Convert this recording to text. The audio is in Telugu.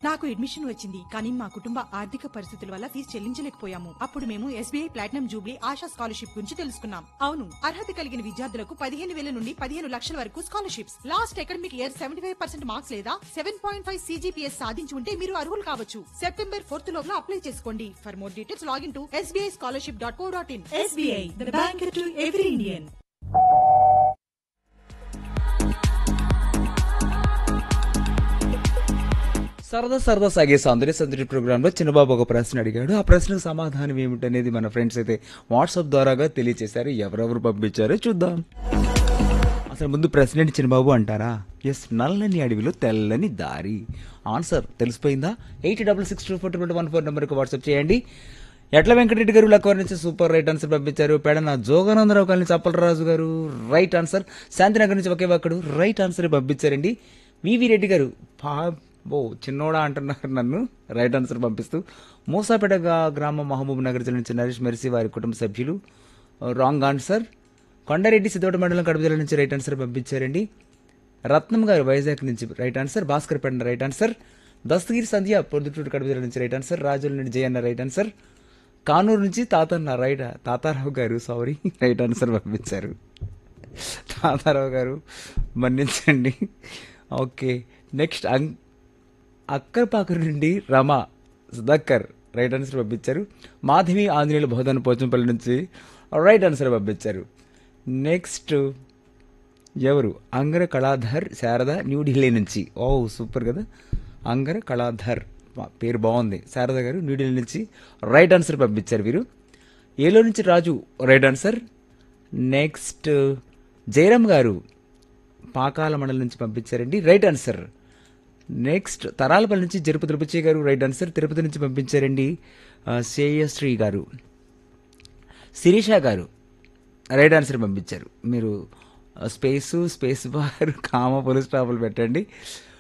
నాకు అడ్మిషన్ వచ్చింది కానీ మా కుటుంబ ఆర్థిక పరిస్థితుల వల్ల ఫీజు చెల్లించలేకపోయాము అప్పుడు మేము SBI platinum jubilee Asha scholarship గురించి తెలుసుకున్నాం అవును అర్హత కలిగిన విద్యార్థులకు పదిహేను వేల నుండి పదిహేను లక్షల వరకు scholarships last academic year seventy five percent marks లేదా సెవెన్ పాయింట్ ఫైవ్ సీజీపీఎస్ సాధించి ఉంటే మీరు అర్హులు కావచ్చు సెప్టెంబర్ ఫోర్త్ లోపల అప్లై చేసుకోండి for more details login to SBI scholarship dot co dot in SBI the bank to every Indian సరదా సరదా సాగే సౌందర్య సందడి ప్రోగ్రాంలో చిన్నబాబు ఒక ప్రశ్న అడిగాడు ఆ ప్రశ్నకు సమాధానం ఏమిటనేది మన ఫ్రెండ్స్ అయితే వాట్సాప్ ద్వారాగా తెలియచేశారు ఎవరెవరు పంపించారో చూద్దాం అసలు ముందు ప్రశ్న ఏంటి చిన్నబాబు అంటారా ఎస్ నల్లని అడవిలో తెల్లని దారి ఆన్సర్ తెలిసిపోయిందా eight double six two four two one four నెంబర్కి వాట్సాప్ చేయండి ఎట్ల వెంకటరెడ్డి గారు లక్కవర్ నుంచి సూపర్ రైట్ ఆన్సర్ పంపించారు పెడన జోగానందరావు కాలనీ చప్పలరాజు గారు రైట్ ఆన్సర్ శాంతినగర్ నుంచి ఒకే ఒక్కడు రైట్ ఆన్సర్ పంపించారండి వివి రెడ్డి గారు పా ఓ చిన్నోడా అంటున్నారు నన్ను రైట్ ఆన్సర్ పంపిస్తూ మూసాపేట గా- గ్రామం మహబూబ్ నగర్ జిల్లా నుంచి నరేష్ మెర్సీ వారి కుటుంబ సభ్యులు రాంగ్ ఆన్సర్ కొండారెడ్డి సిద్ధోట మండలం కడప జిల్లా నుంచి రైట్ ఆన్సర్ పంపించారండి రత్నం గారు వైజాగ్ నుంచి right answer Bhaskar Penda right answer Dastagiri Sandhya Proddatur Kadapa జిల్లా నుంచి రైట్ ఆన్సర్ రాజుల నుండి జయన్న రైట్ ఆన్సర్ కానూరు నుంచి తాతన్న రైట్ తాతారావు గారు సారీ రైట్ ఆన్సర్ పంపించారు తాతారావు గారు మన్నించండి ఓకే నెక్స్ట్ అం అక్కరపాకరు నుండి రమ సుధాకర్ రైట్ ఆన్సర్ పంపించారు మాధవి ఆంజనేయులు బోధన పోచంపల్లి నుంచి రైట్ ఆన్సర్ పంపించారు నెక్స్ట్ ఎవరు అంగర కళాధర్ శారద న్యూఢిల్లీ నుంచి ఓ సూపర్ కదా అంగర కళాధర్ వా- పేరు బాగుంది శారద గారు న్యూఢిల్లీ నుంచి రైట్ ఆన్సర్ పంపించారు వీరు ఏలో నుంచి Raju right answer next Jayaram garu Pakala మండలం నుంచి పంపించారండి రైట్ ఆన్సర్ నెక్స్ట్ తరాలపల్లి నుంచి జరుపు తిరుపతి గారు రైట్ ఆన్సర్ తిరుపతి నుంచి పంపించారండి ఆ, శ్రేయశ్రీ గారు శిరీష గారు రైట్ ఆన్సర్ పంపించారు మీరు స్పేస్ స్పేస్ బార్ కామ పోలీస్ స్టాపులు పెట్టండి